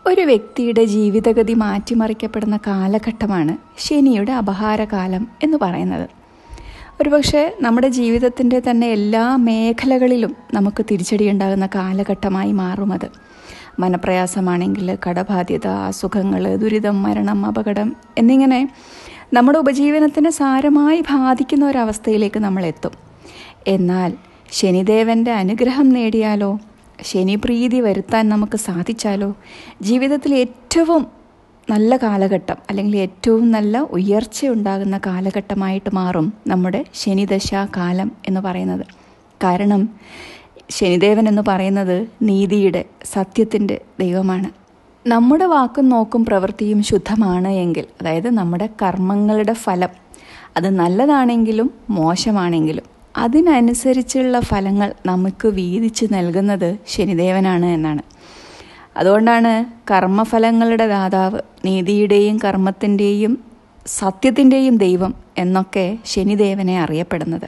ഒരു വ്യക്തിയുടെ ജീവിതഗതി മാറ്റിമറിക്കപ്പെടുന്ന കാലഘട്ടമാണ് ശനിയുടെ അപഹാരകാലം എന്ന് പറയുന്നത് ഒരുപക്ഷെ നമ്മുടെ ജീവിതത്തിൻ്റെ തന്നെ എല്ലാ മേഖലകളിലും നമുക്ക് തിരിച്ചടി ഉണ്ടാകുന്ന കാലഘട്ടമായി മാറുമത് മനപ്രയാസമാണെങ്കിൽ കടബാധ്യത അസുഖങ്ങൾ ദുരിതം മരണം അപകടം എന്നിങ്ങനെ നമ്മുടെ ഉപജീവനത്തിനെ സാരമായി ബാധിക്കുന്ന ഒരവസ്ഥയിലേക്ക് നമ്മൾ എത്തും എന്നാൽ ശനിദേവൻ്റെ അനുഗ്രഹം നേടിയാലോ ശനിപ്രീതി വരുത്താൻ നമുക്ക് സാധിച്ചാലോ ജീവിതത്തിൽ ഏറ്റവും നല്ല കാലഘട്ടം അല്ലെങ്കിൽ ഏറ്റവും നല്ല ഉയർച്ചയുണ്ടാകുന്ന കാലഘട്ടമായിട്ട് മാറും നമ്മുടെ ശനിദശാ കാലം എന്ന് പറയുന്നത് കാരണം ശനിദേവൻ എന്ന് പറയുന്നത് നീതിയുടെ സത്യത്തിൻ്റെ ദൈവമാണ് നമ്മുടെ വാക്കും നോക്കും പ്രവൃത്തിയും ശുദ്ധമാണ് എങ്കിൽ അതായത് നമ്മുടെ കർമ്മങ്ങളുടെ ഫലം അത് നല്ലതാണെങ്കിലും മോശമാണെങ്കിലും അതിനനുസരിച്ചുള്ള ഫലങ്ങൾ നമുക്ക് വീതിച്ച് നൽകുന്നത് ശനിദേവനാണ് എന്നാണ് അതുകൊണ്ടാണ് കർമ്മഫലങ്ങളുടെ ദാതാവ് നീതിയുടെയും കർമ്മത്തിൻ്റെയും സത്യത്തിൻ്റെയും ദൈവം എന്നൊക്കെ ശനിദേവനെ അറിയപ്പെടുന്നത്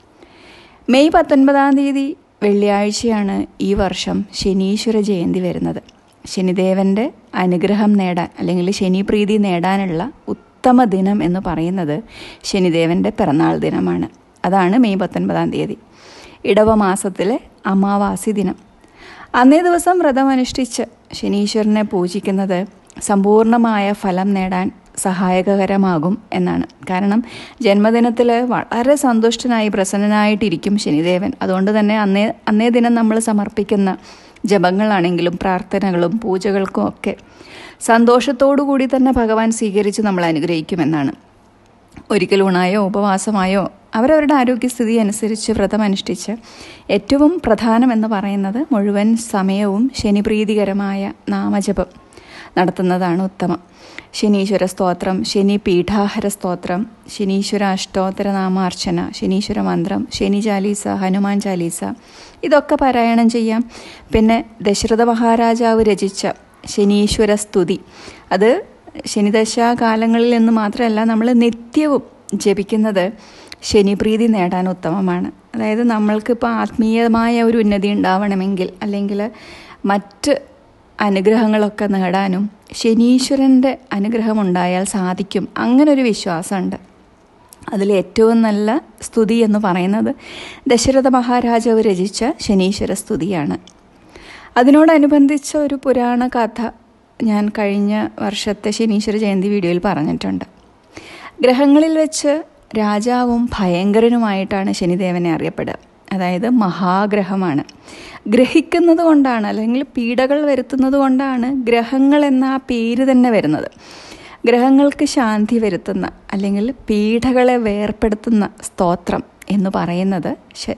മെയ് പത്തൊൻപതാം തീയതി വെള്ളിയാഴ്ചയാണ് ഈ വർഷം ശനീശ്വര ജയന്തി വരുന്നത് ശനിദേവൻ്റെ അനുഗ്രഹം നേടാൻ അല്ലെങ്കിൽ ശനിപ്രീതി നേടാനുള്ള ഉത്തമ ദിനം എന്ന് പറയുന്നത് ശനിദേവൻ്റെ പിറന്നാൾ ദിനമാണ് അതാണ് മെയ് പത്തൊൻപതാം തീയതി ഇടവ മാസത്തിലെ അമാവാസി ദിനം അന്നേ ദിവസം വ്രതമനുഷ്ഠിച്ച് ശനീശ്വരനെ പൂജിക്കുന്നത് സമ്പൂർണമായ ഫലം നേടാൻ സഹായകരമാകും എന്നാണ് കാരണം ജന്മദിനത്തിൽ വളരെ സന്തുഷ്ടനായി പ്രസന്നനായിട്ടിരിക്കും ശനിദേവൻ അതുകൊണ്ട് തന്നെ അന്നേ അന്നേ ദിനം നമ്മൾ സമർപ്പിക്കുന്ന ജപങ്ങളാണെങ്കിലും പ്രാർത്ഥനകളും പൂജകൾക്കും ഒക്കെ സന്തോഷത്തോടു കൂടി തന്നെ ഭഗവാൻ സ്വീകരിച്ച് നമ്മൾ അനുഗ്രഹിക്കുമെന്നാണ് ഒരിക്കൽ ഊണായോ ഉപവാസമായോ അവരവരുടെ ആരോഗ്യസ്ഥിതി അനുസരിച്ച് വ്രതം അനുഷ്ഠിച്ച് ഏറ്റവും പ്രധാനമെന്ന് പറയുന്നത് മുഴുവൻ സമയവും ശനിപ്രീതികരമായ നാമജപം നടത്തുന്നതാണ് ഉത്തമം ശനീശ്വര സ്തോത്രം ശനി പീഠാഹര സ്തോത്രം ശനീശ്വര അഷ്ടോത്തര നാമാർച്ചന ശനീശ്വര മന്ത്രം ശനി ചാലീസ ഹനുമാൻ ചാലീസ ഇതൊക്കെ പാരായണം ചെയ്യാം പിന്നെ ദശരഥ മഹാരാജാവ് രചിച്ച ശനീശ്വര സ്തുതി അത് ശനിദശാകാലങ്ങളിൽ എന്ന് മാത്രമല്ല നമ്മൾ നിത്യവും ജപിക്കുന്നത് ശനിപ്രീതി നേടാൻ ഉത്തമമാണ് അതായത് നമ്മൾക്കിപ്പോൾ ആത്മീയമായ ഒരു ഉന്നതി ഉണ്ടാവണമെങ്കിൽ അല്ലെങ്കിൽ മറ്റ് അനുഗ്രഹങ്ങളൊക്കെ നേടാനും ശനീശ്വരൻ്റെ അനുഗ്രഹം ഉണ്ടായാൽ സാധിക്കും അങ്ങനൊരു വിശ്വാസമുണ്ട് അതിൽ ഏറ്റവും നല്ല സ്തുതി എന്ന് പറയുന്നത് ദശരഥ മഹാരാജാവ് രചിച്ച ശനീശ്വര സ്തുതിയാണ് അതിനോടനുബന്ധിച്ച ഒരു പുരാണ കഥ ഞാൻ കഴിഞ്ഞ വർഷത്തെ ശനീശ്വര ജയന്തി വീഡിയോയിൽ പറഞ്ഞിട്ടുണ്ട് ഗ്രഹങ്ങളിൽ വെച്ച് രാജാവും ഭയങ്കരനുമായിട്ടാണ് ശനിദേവനെ അറിയപ്പെടുക അതായത് മഹാഗ്രഹമാണ് ഗ്രഹിക്കുന്നത് കൊണ്ടാണ് അല്ലെങ്കിൽ പീഡകൾ വരുത്തുന്നത് കൊണ്ടാണ് ഗ്രഹങ്ങൾ എന്ന ആ പേര് തന്നെ വരുന്നത് ഗ്രഹങ്ങൾക്ക് ശാന്തി വരുത്തുന്ന അല്ലെങ്കിൽ പീഡകളെ വേർപ്പെടുത്തുന്ന സ്തോത്രം എന്ന് പറയുന്നത്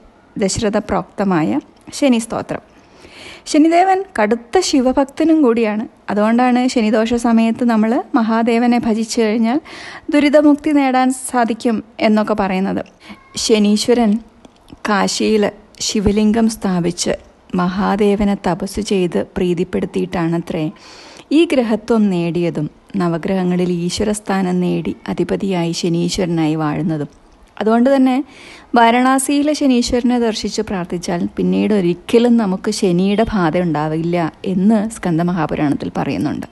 ദശരഥ പ്രോക്തമായ ശനി സ്തോത്രം ശനിദേവൻ കടുത്ത ശിവഭക്തനും കൂടിയാണ് അതുകൊണ്ടാണ് ശനിദോഷ സമയത്ത് നമ്മൾ മഹാദേവനെ ഭജിച്ചു കഴിഞ്ഞാൽ ദുരിതമുക്തി നേടാൻ സാധിക്കും എന്നൊക്കെ പറയുന്നത് ശനീശ്വരൻ കാശിയിൽ ശിവലിംഗം സ്ഥാപിച്ച് മഹാദേവനെ തപസ് ചെയ്ത് പ്രീതിപ്പെടുത്തിയിട്ടാണത്രേ ഈ ഗ്രഹത്വം നേടിയതും നവഗ്രഹങ്ങളിൽ ഈശ്വരസ്ഥാനം നേടി അധിപതിയായി ശനീശ്വരനായി വാഴുന്നതും അതുകൊണ്ട് തന്നെ വാരണാസിയിലെ ശനീശ്വരനെ ദർശിച്ച് പ്രാർത്ഥിച്ചാൽ പിന്നീട് ഒരിക്കലും നമുക്ക് ശനിയുടെ ബാധ ഉണ്ടാവില്ല എന്ന് സ്കന്ദമഹാപുരാണത്തിൽ പറയുന്നുണ്ട്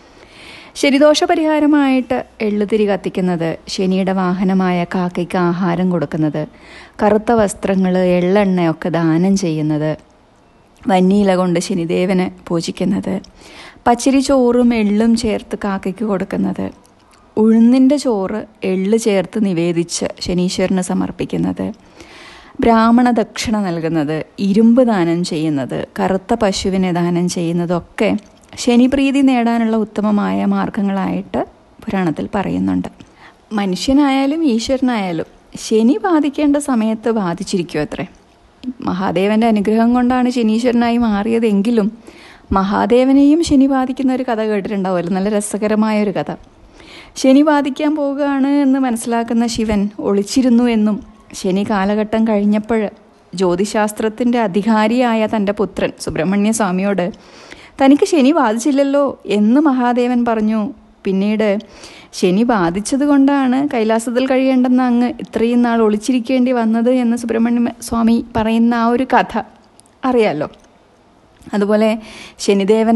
ശനിദോഷ പരിഹാരമായിട്ട് എള്ളുതിരി കത്തിക്കുന്നത് ശനിയുടെ വാഹനമായ കാക്കയ്ക്ക് ആഹാരം കൊടുക്കുന്നത് കറുത്ത വസ്ത്രങ്ങൾ എള്ളെണ്ണയൊക്കെ ദാനം ചെയ്യുന്നത് വന്നിയില കൊണ്ട് ശനിദേവനെ പൂജിക്കുന്നത് പച്ചരി ചോറും എള്ളും ചേർത്ത് കാക്കയ്ക്ക് കൊടുക്കുന്നത് ഉഴുന്നിൻ്റെ ചോറ് എള്ള് ചേർത്ത് നിവേദിച്ച് ശനീശ്വരന് സമർപ്പിക്കുന്നത് ബ്രാഹ്മണ ദക്ഷിണ നൽകുന്നത് ഇരുമ്പ് ദാനം ചെയ്യുന്നത് കറുത്ത പശുവിനെ ദാനം ചെയ്യുന്നതൊക്കെ ശനിപ്രീതി നേടാനുള്ള ഉത്തമമായ മാർഗങ്ങളായിട്ട് പുരാണത്തിൽ പറയുന്നുണ്ട് മനുഷ്യനായാലും ഈശ്വരനായാലും ശനി ബാധിക്കേണ്ട സമയത്ത് ബാധിച്ചിരിക്കും അത്രേ മഹാദേവൻ്റെ അനുഗ്രഹം കൊണ്ടാണ് ശനീശ്വരനായി മാറിയതെങ്കിലും മഹാദേവനെയും ശനി ബാധിക്കുന്ന ഒരു കഥ കേട്ടിട്ടുണ്ടാവുമല്ലോ നല്ല രസകരമായ ഒരു കഥ ശനി ബാധിക്കാൻ പോവുകയാണ് എന്ന് മനസ്സിലാക്കുന്ന ശിവൻ ഒളിച്ചിരുന്നു എന്നും ശനി കാലഘട്ടം കഴിഞ്ഞപ്പോൾ ജ്യോതിശാസ്ത്രത്തിൻ്റെ അധികാരിയായ തൻ്റെ പുത്രൻ സുബ്രഹ്മണ്യ സ്വാമിയോട് തനിക്ക് ശനി ബാധിച്ചില്ലല്ലോ എന്ന് മഹാദേവൻ പറഞ്ഞു പിന്നീട് ശനി ബാധിച്ചത് കൊണ്ടാണ് കൈലാസത്തിൽ കഴിയേണ്ടെന്ന് അങ്ങ് ഇത്രയും നാൾ ഒളിച്ചിരിക്കേണ്ടി വന്നത് എന്ന് സുബ്രഹ്മണ്യ സ്വാമി പറയുന്ന ആ ഒരു കഥ അറിയാലോ അതുപോലെ ശനിദേവനെ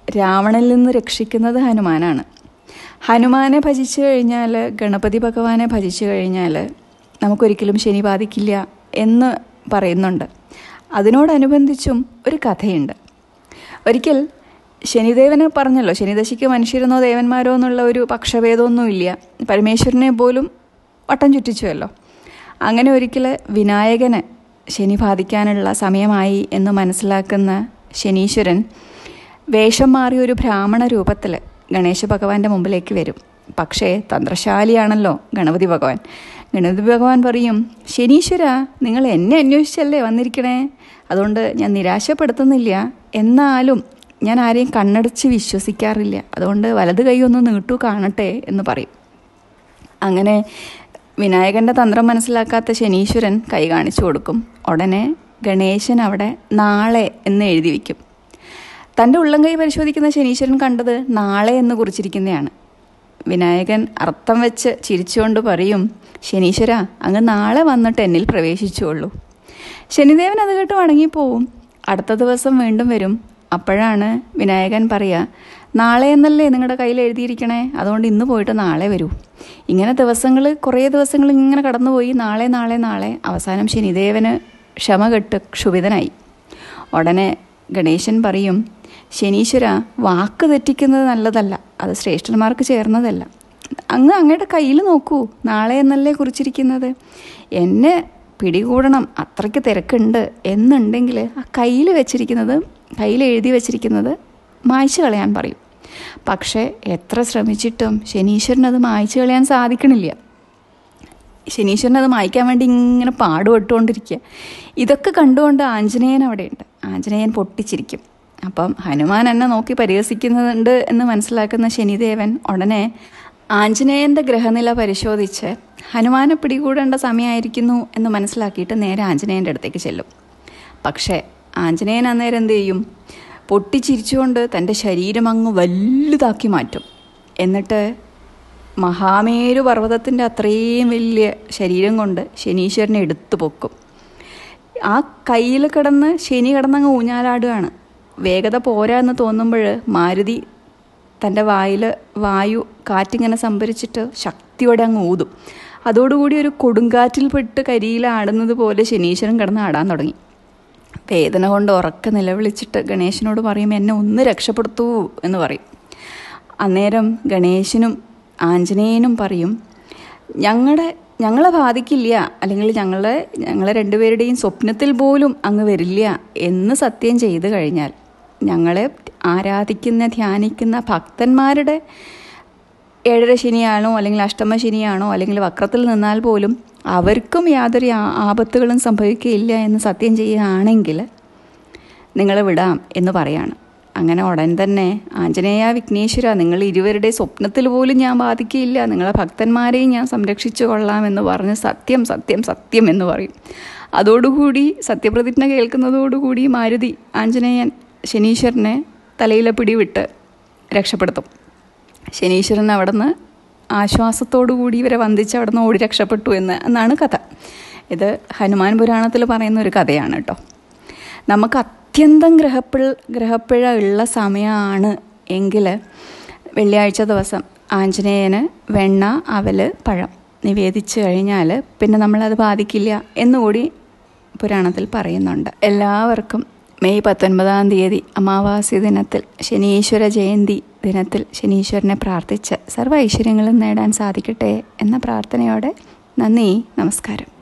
രാവണനിൽ നിന്ന് രക്ഷിക്കുന്നത് ഹനുമാനാണ് ഹനുമാനെ ഭജിച്ചു കഴിഞ്ഞാൽ ഗണപതി ഭഗവാനെ ഭജിച്ചു കഴിഞ്ഞാൽ നമുക്കൊരിക്കലും ശനി ബാധിക്കില്ല എന്ന് പറയുന്നുണ്ട് അതിനോടനുബന്ധിച്ചും ഒരു കഥയുണ്ട് ഒരിക്കൽ ശനിദേവന് പറഞ്ഞല്ലോ ശനിദശയ്ക്ക് മനുഷ്യരെന്നോ ദേവന്മാരോ എന്നുള്ള ഒരു പക്ഷഭേദമൊന്നുമില്ല പരമേശ്വരനെ പോലും വട്ടം ചുറ്റിച്ചുവല്ലോ അങ്ങനെ ഒരിക്കൽ വിനായകന് ശനി ബാധിക്കാനുള്ള സമയമായി എന്ന് മനസ്സിലാക്കുന്ന ശനീശ്വരൻ വേഷം മാറിയ ഒരു ബ്രാഹ്മണ രൂപത്തിൽ ഗണേശ ഭഗവാന്റെ മുമ്പിലേക്ക് വരും പക്ഷേ തന്ത്രശാലിയാണല്ലോ ഗണപതി ഭഗവാൻ ഗണപതി ഭഗവാൻ പറയും ശനീശ്വര നിങ്ങൾ എന്നെ അന്വേഷിച്ചല്ലേ വന്നിരിക്കണേ അതുകൊണ്ട് ഞാൻ നിരാശപ്പെടുത്തുന്നില്ല എന്നാലും ഞാൻ ആരെയും കണ്ണടച്ച് വിശ്വസിക്കാറില്ല അതുകൊണ്ട് വലത് കൈ ഒന്ന് നീട്ടു കാണട്ടെ എന്ന് പറയും അങ്ങനെ വിനായകന്റെ തന്ത്രം മനസ്സിലാക്കാത്ത ശനീശ്വരൻ കൈ കാണിച്ചു കൊടുക്കും ഉടനെ ഗണേശൻ അവിടെ നാളെ എന്ന് എഴുതി വയ്ക്കും തൻ്റെ ഉള്ളം കൈ പരിശോധിക്കുന്ന ശനീശ്വരൻ കണ്ടത് നാളെ എന്ന് കുറിച്ചിരിക്കുന്നതാണ് വിനായകൻ അർത്ഥം വെച്ച് ചിരിച്ചുകൊണ്ട് പറയും ശനീശ്വര അങ്ങ് നാളെ വന്നിട്ട് എന്നിൽ പ്രവേശിച്ചുള്ളൂ ശനിദേവൻ അത് കേട്ട് വണങ്ങിപ്പോവും അടുത്ത ദിവസം വീണ്ടും വരും അപ്പോഴാണ് വിനായകൻ പറയുക നാളെ എന്നല്ലേ നിങ്ങളുടെ കയ്യിൽ എഴുതിയിരിക്കണേ അതുകൊണ്ട് ഇന്ന് പോയിട്ട് നാളെ വരൂ ഇങ്ങനെ ദിവസങ്ങൾ കുറേ ദിവസങ്ങൾ ഇങ്ങനെ കടന്നുപോയി നാളെ നാളെ നാളെ അവസാനം ശനിദേവന് ക്ഷമ കെട്ട് ക്ഷുഭിതനായി ഉടനെ ഗണേശൻ പറയും ശനീശ്വര വാക്ക് തെറ്റിക്കുന്നത് നല്ലതല്ല അത് ശ്രേഷ്ഠന്മാർക്ക് ചേർന്നതല്ല അങ്ങ് അങ്ങയുടെ കയ്യിൽ നോക്കൂ നാളെ എന്നല്ലേ കുറിച്ചിരിക്കുന്നത് എന്നെ പിടികൂടണം അത്രയ്ക്ക് തിരക്കുണ്ട് എന്നുണ്ടെങ്കിൽ ആ കയ്യിൽ വെച്ചിരിക്കുന്നത് കയ്യിൽ എഴുതി വെച്ചിരിക്കുന്നത് മായ്ച്ചു കളയാൻ പറയും പക്ഷേ എത്ര ശ്രമിച്ചിട്ടും ശനീശ്വരൻ അത് മായ്ച്ചു കളയാൻ സാധിക്കണില്ല ശനീശ്വരൻ അത് മായ്ക്കാൻ വേണ്ടി ഇങ്ങനെ പാടുപെട്ടുകൊണ്ടിരിക്കുക ഇതൊക്കെ കണ്ടുകൊണ്ട് ആഞ്ജനേയൻ അവിടെയുണ്ട് ആഞ്ജനേയൻ പൊട്ടിച്ചിരിക്കും അപ്പം ഹനുമാൻ എന്നെ നോക്കി പരിഹസിക്കുന്നുണ്ട് എന്ന് മനസ്സിലാക്കുന്ന ശനിദേവൻ ഉടനെ ആഞ്ജനേയൻ്റെ ഗ്രഹനില പരിശോധിച്ച് ഹനുമാനെ പിടികൂടേണ്ട സമയമായിരിക്കുന്നു എന്ന് മനസ്സിലാക്കിയിട്ട് നേരെ ആഞ്ജനേയൻ്റെ അടുത്തേക്ക് ചെല്ലും പക്ഷേ ആഞ്ജനേയൻ അന്നേരം എന്ത് ചെയ്യും പൊട്ടിച്ചിരിച്ചുകൊണ്ട് തൻ്റെ ശരീരം അങ്ങ് വലുതാക്കി മാറ്റും എന്നിട്ട് മഹാമേരു പർവ്വതത്തിൻ്റെ അത്രയും വലിയ ശരീരം കൊണ്ട് ശനീശ്വരനെ എടുത്തു പൊക്കും ആ കയ്യിൽ കിടന്ന് ശനി കിടന്നങ്ങ് ഊഞ്ഞാലാടുകയാണ് വേഗത പോരാ എന്ന് തോന്നുമ്പോൾ മാരുതി തൻ്റെ വായിൽ വായു കാറ്റിങ്ങനെ സംഭരിച്ചിട്ട് ശക്തിയോടെ അങ്ങ് ഊതും അതോടുകൂടി ഒരു കൊടുങ്കാറ്റിൽ പെട്ട് കരിയിലാടുന്നത് പോലെ ശനീശ്വരൻ കിടന്ന് ആടാൻ തുടങ്ങി വേദന കൊണ്ട് ഉറക്കെ നിലവിളിച്ചിട്ട് ഗണേശനോട് പറയും എന്നെ ഒന്ന് രക്ഷപ്പെടുത്തൂ എന്ന് പറയും അന്നേരം ഗണേശനും ആഞ്ജനേയനും പറയും ഞങ്ങളുടെ ഞങ്ങളെ ബാധിക്കില്ല അല്ലെങ്കിൽ ഞങ്ങളെ ഞങ്ങളെ രണ്ടുപേരുടെയും സ്വപ്നത്തിൽ പോലും അങ്ങ് വരില്ല എന്ന് സത്യം ചെയ്തു കഴിഞ്ഞാൽ ഞങ്ങളെ ആരാധിക്കുന്ന ധ്യാനിക്കുന്ന ഭക്തന്മാരുടെ ഏഴര ശനിയാണോ അല്ലെങ്കിൽ അഷ്ടമ ശനിയാണോ അല്ലെങ്കിൽ വക്രത്തിൽ നിന്നാൽ പോലും അവർക്കും യാതൊരു ആപത്തുകളും സംഭവിക്കുകയില്ല എന്ന് സത്യം ചെയ്യുകയാണെങ്കിൽ നിങ്ങളെ വിടാം എന്ന് പറയാണ് അങ്ങനെ ഉടൻ തന്നെ ആഞ്ജനേയ വിഘ്നേശ്വര നിങ്ങൾ ഇരുവരുടെ സ്വപ്നത്തിൽ പോലും ഞാൻ ബാധിക്കുകയില്ല നിങ്ങളെ ഭക്തന്മാരെയും ഞാൻ സംരക്ഷിച്ചു കൊള്ളാമെന്ന് പറഞ്ഞ് സത്യം സത്യം സത്യം എന്ന് പറയും അതോടുകൂടി സത്യപ്രതിജ്ഞ കേൾക്കുന്നതോടുകൂടി മാരുതി ആഞ്ജനേയൻ ശനീശ്വരനെ തലയിലെ പിടിവിട്ട് രക്ഷപ്പെടുത്തും ശനീശ്വരൻ അവിടെ നിന്ന് ആശ്വാസത്തോടുകൂടി ഇവരെ വന്ദിച്ച് അവിടെ നിന്ന് ഓടി രക്ഷപ്പെട്ടു എന്ന് എന്നാണ് കഥ ഇത് ഹനുമാൻ പുരാണത്തിൽ പറയുന്ന ഒരു കഥയാണ് കേട്ടോ നമുക്ക് അത്യന്തം ഗ്രഹപ്പിഴ ഗ്രഹപ്പിഴ ഉള്ള സമയമാണ് എങ്കിൽ വെള്ളിയാഴ്ച ദിവസം ആഞ്ജനേയന് വെണ്ണ അവല് പഴം നിവേദിച്ചു കഴിഞ്ഞാൽ പിന്നെ നമ്മളത് ബാധിക്കില്ല എന്നുകൂടി പുരാണത്തിൽ പറയുന്നുണ്ട് എല്ലാവർക്കും മെയ് പത്തൊൻപതാം തീയതി അമാവാസി ദിനത്തിൽ ശനീശ്വര ജയന്തി ദിനത്തിൽ ശനീശ്വരനെ പ്രാർത്ഥിച്ച് സർവ്വ ഐശ്വര്യങ്ങളും നേടാൻ സാധിക്കട്ടെ എന്ന പ്രാർത്ഥനയോടെ നന്ദി നമസ്കാരം